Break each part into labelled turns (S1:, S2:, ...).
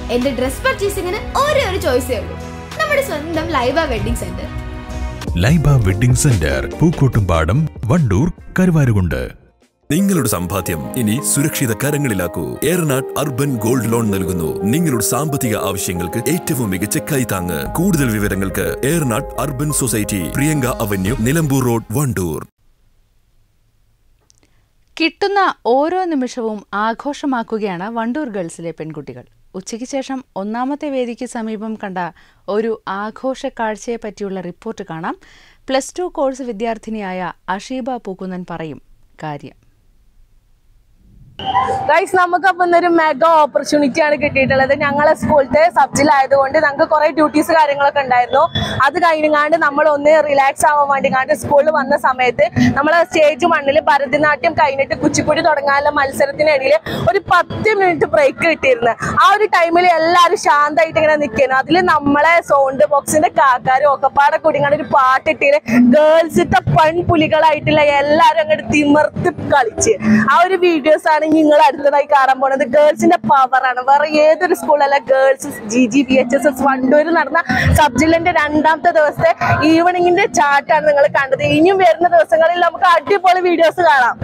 S1: എന്റെ ഡ്രസ് പർച്ചേസിംഗിന് ഒരേ ഒരു ചോയ്സേ ഉള്ളൂ നമ്മുടെ സ്വന്തം Laiba wedding centre
S2: Laiba wedding centre Pookkottumpadam Wandoor Karuvarakundu
S3: നിങ്ങളുടെ സമ്പാദ്യം ഇനി സുരക്ഷിത കരങ്ങളിലാക്കൂ ഏറനാട് അർബൻ ഗോൾഡ് ലോൺ നൽകുന്നു നിങ്ങളുടെ സാമ്പത്തിക ആവശ്യങ്ങൾക്ക് ഏറ്റവും മികച്ച കൈത്താങ്ങ് കൂടുതൽ വിവരങ്ങൾക്ക് Eranad urban society Priyanka avenue Nilambur road Wandoor
S4: കിട്ടുന്ന ഓരോ നിമിഷവും ആഘോഷമാക്കുകയാണ് വണ്ടൂർ ഗേൾസിലെ പെൺകുട്ടികൾ ഉച്ചയ്ക്ക് ശേഷം ഒന്നാമത്തെ വേദിക്ക് സമീപം കണ്ട ഒരു ആഘോഷ കാഴ്ചയെ പറ്റിയുള്ള റിപ്പോർട്ട് കാണാം പ്ലസ് ടു കോഴ്സ് വിദ്യാർത്ഥിനിയായ അഷീബ പൂക്കുന്നൻ പറയും കാര്യം
S5: ഗൈസ് നമുക്ക് അപ്പം ഇന്നൊരു മെഗാ ഓപ്പർച്യൂണിറ്റി ആണ് കിട്ടിയിട്ടുള്ളത് ഞങ്ങളെ സ്കൂളിലത്തെ സബ്ജിലായതുകൊണ്ട് ഞങ്ങൾക്ക് കുറെ ഡ്യൂട്ടീസ് കാര്യങ്ങളൊക്കെ ഉണ്ടായിരുന്നു അത് കഴിഞ്ഞാണ്ട് നമ്മൾ ഒന്ന് റിലാക്സ് ആവാൻ വേണ്ടി കാണ്ട് സ്കൂളിൽ വന്ന സമയത്ത് നമ്മൾ സ്റ്റേജ് മണ്ണിൽ ഭരതനാട്യം കഴിഞ്ഞിട്ട് കുച്ചിപ്പുടി തുടങ്ങാനുള്ള മത്സരത്തിനിടയിൽ ഒരു പത്ത് മിനിറ്റ് ബ്രേക്ക് കിട്ടിയിരുന്നു ആ ഒരു ടൈമിൽ എല്ലാവരും ശാന്തമായിട്ട് ഇങ്ങനെ നിൽക്കുന്നു അതിൽ നമ്മളെ സൗണ്ട് ബോക്സിന്റെ കാക്കാരും ഒക്കെപ്പാടെ കൂടി ഇങ്ങനെ ഒരു പാട്ടിട്ടില് ഗേൾസിത്തെ പെൺപുലികളായിട്ടുള്ള എല്ലാവരും അങ്ങോട്ട് തിമർത്ത് കളിച്ച് ആ ഒരു വീഡിയോസ് ആണ് നിങ്ങൾ അടുത്തതായി കാണാൻ പോണത് ഗേൾസിന്റെ പവർ ആണ് വേറെ ഏതൊരു സ്കൂളല്ല girls G G B H S S വണ്ടൂരിൽ നടന്ന സബ് ജില്ലന്റെ രണ്ടാമത്തെ ദിവസത്തെ ഈവനിങ്ങിന്റെ ചാർട്ടാണ് നിങ്ങൾ കണ്ടത് ഇനിയും വരുന്ന ദിവസങ്ങളിൽ നമുക്ക് അടിപൊളി വീഡിയോസ് കാണാം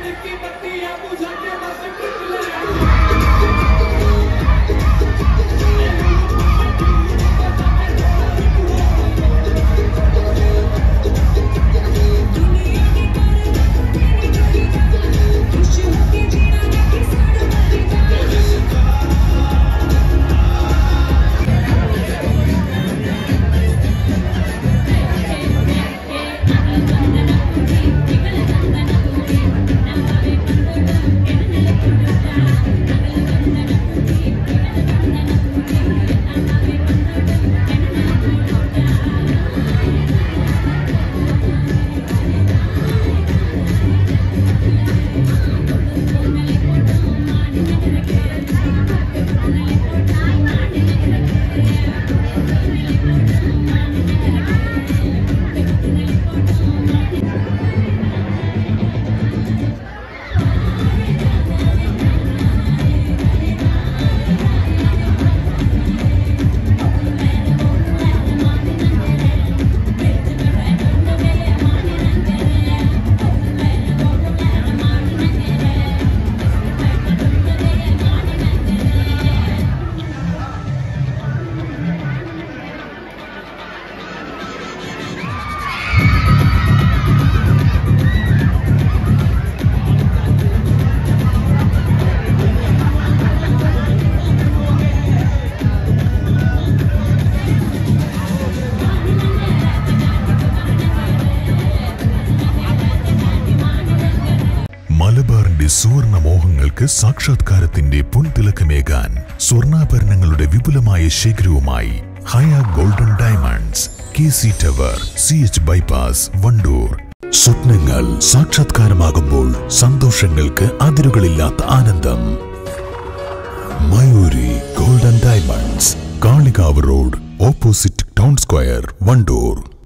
S2: മലബാറിന്റെ സുവർണ മോഹങ്ങൾക്ക് സാക്ഷാത്കാരത്തിന്റെ പൊൻതിളക്കമേകാൻ സ്വർണ്ണാഭരണങ്ങളുടെ വിപുലമായ ശേഖരവുമായി Haya golden diamonds K C tower C H bypass Wandoor സ്വപ്നങ്ങൾ സാക്ഷാത്കാരമാകുമ്പോൾ സന്തോഷങ്ങൾക്ക് അതിരുകളില്ലാത്ത ആനന്ദം Mayuri golden diamonds Kalikavu road opposite town square Wandoor